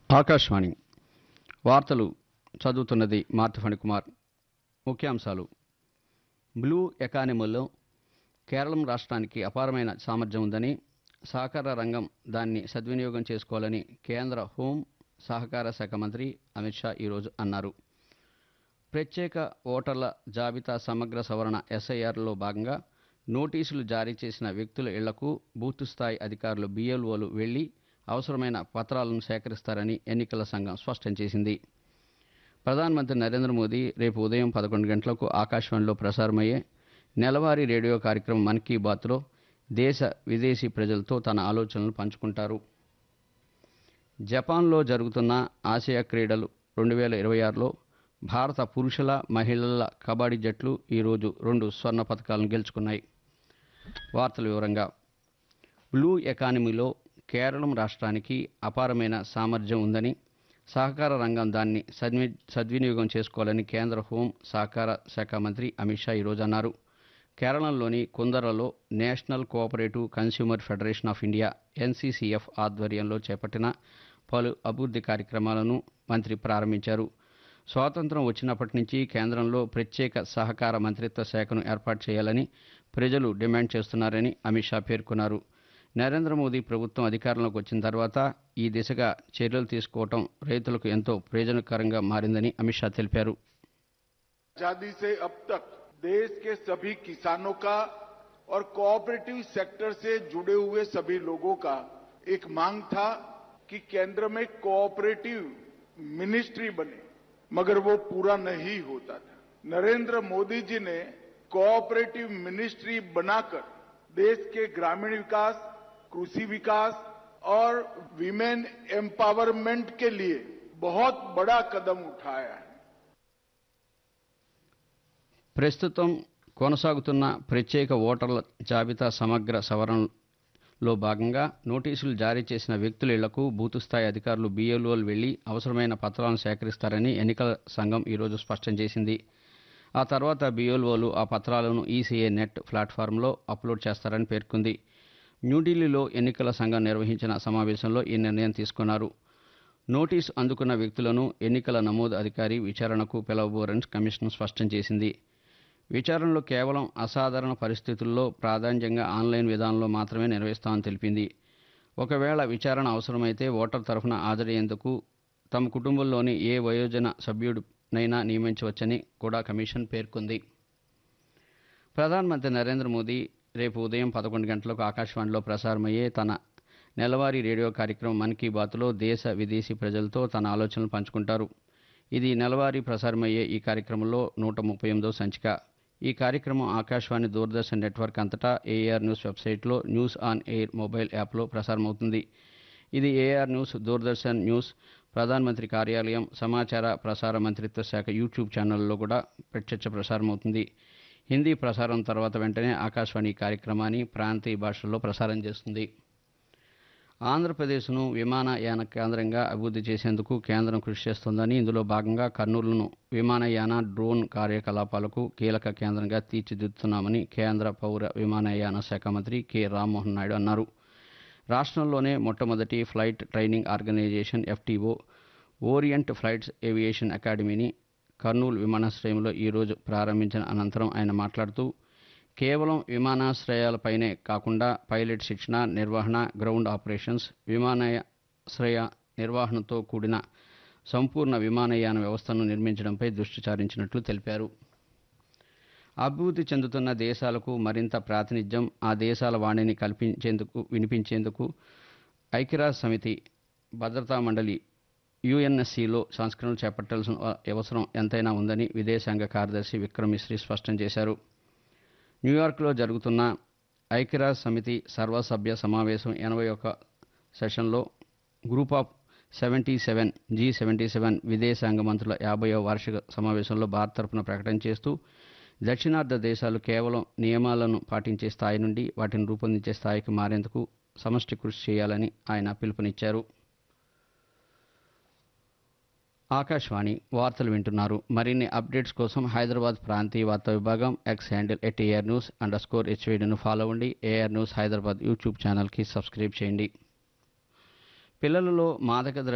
ఆకాశవాణి వార్తలు చదువుతున్నది మార్తిఫణి కుమార్ ముఖ్యాంశాలు బ్లూ ఎకానమీలో కేరళం రాష్ట్రానికి అపారమైన సామర్థ్యం ఉందని సహకార రంగం దాన్ని సద్వినియోగం చేసుకోవాలని కేంద్ర హోం సహకార శాఖ మంత్రి అమిత్ షా ఈరోజు అన్నారు ప్రత్యేక ఓటర్ల జాబితా సమగ్ర సవరణ ఎస్ఐఆర్లో భాగంగా నోటీసులు జారీ చేసిన వ్యక్తుల ఇళ్లకు బూత్ స్థాయి అధికారులు బిఎల్ఓలు వెళ్లి అవసరమైన పత్రాలను సేకరిస్తారని ఎన్నికల సంఘం స్పష్టం చేసింది ప్రధానమంత్రి నరేంద్ర మోదీ రేపు ఉదయం పదకొండు గంటలకు ఆకాశవాణిలో ప్రసారమయ్యే నెలవారీ రేడియో కార్యక్రమం మన్ కీ బాత్లో దేశ విదేశీ ప్రజలతో తన ఆలోచనలు పంచుకుంటారు జపాన్లో జరుగుతున్న ఆసియా క్రీడలు రెండు వేల ఇరవై ఆరులో భారత పురుషుల మహిళల కబడ్డీ జట్లు ఈరోజు రెండు స్వర్ణ పథకాలను గెలుచుకున్నాయి వార్తల వివరంగా బ్లూ ఎకానమీలో కేరళం రాష్ట్రానికి అపారమైన సామర్థ్యం ఉందని సహకార రంగం దాన్ని సద్వి సద్వినియోగం చేసుకోవాలని కేంద్ర హోం సహకార శాఖ మంత్రి అమిత్ షా ఈరోజు అన్నారు కేరళంలోని కుందరలో national cooperative consumer federation of India NCCF ఆధ్వర్యంలో చేపట్టిన పలు అభివృద్ధి కార్యక్రమాలను మంత్రి ప్రారంభించారు స్వాతంత్రం వచ్చినప్పటి నుంచి కేంద్రంలో ప్రత్యేక సహకార మంత్రిత్వ శాఖను ఏర్పాటు చేయాలని ప్రజలు డిమాండ్ చేస్తున్నారని అమిత్ షా పేర్కొన్నారు నరేంద్ర మోదీ ప్రభుత్వం అధికారంలోకి వచ్చిన తర్వాత ఈ దిశగా చర్యలు తీసుకోవటం రైతులకు ఎంతో ప్రయోజనకరంగా మారిందని అమిత్ షా తెలిపారు आजादी से अब तक देश के सभी किसानों का और कोऑपरेटिव सेक्टर से जुड़े हुए सभी लोगों का एक मांग था कि केंद्र में कोऑपरेटिव मिनिस्ट्री बने मगर वो पूरा नहीं होता था नरेंद्र मोदी जी ने कोऑपरेटिव मिनिस्ट्री बनाकर देश के ग्रामीण विकास कृषि विकास और विमेन एम्पावरमेंट के लिए बहुत बड़ा कदम उठाया है ప్రస్తుతం కొనసాగుతున్న ప్రత్యేక ఓటర్ల జాబితా సమగ్ర సవరణలో భాగంగా నోటీసులు జారీ చేసిన వ్యక్తుల ఇళ్లకు బూతు స్థాయి అధికారులు బీఎల్ఓలు వెళ్లి అవసరమైన పత్రాలను సేకరిస్తారని ఎన్నికల సంఘం ఈరోజు స్పష్టం చేసింది ఆ తర్వాత బీఎల్ఓలు ఆ పత్రాలను ఈసీఏ నెట్ ప్లాట్ఫారంలో అప్లోడ్ చేస్తారని పేర్కొంది న్యూఢిల్లీలో ఎన్నికల సంఘం నిర్వహించిన సమావేశంలో ఈ నిర్ణయం తీసుకున్నారు నోటీసు అందుకున్న వ్యక్తులను ఎన్నికల నమోదు అధికారి విచారణకు పిలవబోరని కమిషన్ స్పష్టం చేసింది విచారణలో కేవలం అసాధారణ పరిస్థితుల్లో ప్రాధాన్యంగా ఆన్లైన్ విధానంలో మాత్రమే నిర్వహిస్తామని తెలిపింది ఒకవేళ విచారణ అవసరమైతే ఓటర్ తరఫున హాజరయ్యేందుకు తమ కుటుంబంలోని ఏ వయోజన సభ్యుడినైనా నియమించవచ్చని కూడా కమిషన్ పేర్కొంది ప్రధానమంత్రి నరేంద్ర మోదీ రేపు ఉదయం పదకొండు గంటలకు ఆకాశవాణిలో ప్రసారమయ్యే తన నెలవారీ రేడియో కార్యక్రమం మన్ కీ బాత్లో దేశ విదేశీ ప్రజలతో తన ఆలోచనలు పంచుకుంటారు ఇది నెలవారీ ప్రసారమయ్యే ఈ కార్యక్రమంలో నూట ముప్పై ఎనిమిదో సంచిక ఈ కార్యక్రమం ఆకాశవాణి దూరదర్శన్ నెట్వర్క్ అంతటా ఏఆర్ న్యూస్ వెబ్సైట్లో న్యూస్ ఆన్ ఎయిర్ మొబైల్ యాప్లో ప్రసారమవుతుంది ఇది ఏఆర్ న్యూస్ దూరదర్శన్ న్యూస్ ప్రధానమంత్రి కార్యాలయం సమాచార ప్రసార మంత్రిత్వ శాఖ యూట్యూబ్ ఛానల్లో కూడా ప్రత్యక్ష ప్రసారమవుతుంది హిందీ ప్రసారం తర్వాత వెంటనే ఆకాశవాణి ఈ కార్యక్రమాన్ని ప్రాంతీయ భాషల్లో ప్రసారం చేస్తుంది ఆంధ్రప్రదేశ్ను విమానయాన కేంద్రంగా అభివృద్ధి చేసేందుకు కేంద్రం కృషి చేస్తోందని ఇందులో భాగంగా కర్నూలును విమానయాన డ్రోన్ కార్యకలాపాలకు కీలక కేంద్రంగా తీర్చిదిద్దుతున్నామని కేంద్ర పౌర విమానయాన శాఖ మంత్రి కె రామ్మోహన్ నాయుడు అన్నారు రాష్ట్రంలోనే మొట్టమొదటి flight training organisation FTO orient flights aviation అకాడమీని కర్నూలు విమానాశ్రయంలో ఈరోజు ప్రారంభించిన అనంతరం ఆయన మాట్లాడుతూ కేవలం విమానాశ్రయాలపైనే కాకుండా పైలట్ శిక్షణ నిర్వహణ గ్రౌండ్ ఆపరేషన్స్ విమానాశ్రయ నిర్వహణతో కూడిన సంపూర్ణ విమానయాన వ్యవస్థను నిర్మించడంపై దృష్టి సారించినట్లు తెలిపారు అభివృద్ధి చెందుతున్న దేశాలకు మరింత ప్రాతినిధ్యం ఆ దేశాల వాణిని కల్పించేందుకు వినిపించేందుకు ఐక్యరాజ్య సమితి భద్రతా మండలి యుఎన్ఎస్సిలో సంస్కరణలు చేపట్టాల్సిన అవసరం ఎంతైనా ఉందని విదేశాంగ కార్యదర్శి విక్రమ్ మిశ్రీ స్పష్టం చేశారు న్యూయార్క్లో జరుగుతున్న ఐక్యరాజ్య సమితి సర్వసభ్య సమావేశం ఎనభై ఒక సెషన్లో group of seventy seven G seventy seven విదేశాంగ మంత్రుల యాభైవ వార్షిక సమావేశంలో భారత్ తరపున ప్రకటన చేస్తూ దక్షిణార్ధ దేశాలు కేవలం నియమాలను పాటించే స్థాయి నుండి వాటిని రూపొందించే స్థాయికి మారేందుకు సమష్టి కృషి చేయాలని ఆయన పిలుపునిచ్చారు ఆకాశవాణి వార్తలు వింటున్నారు మరిన్ని అప్డేట్స్ కోసం హైదరాబాద్ ప్రాంతీయ వార్తా విభాగం X handle at AIR news under score హెచ్వీడీను ఫాలో అవ్వండి ఏఆర్ న్యూస్ హైదరాబాద్ యూట్యూబ్ ఛానల్కి సబ్స్క్రైబ్ చేయండి పిల్లలలో మాదక ద్రవ్య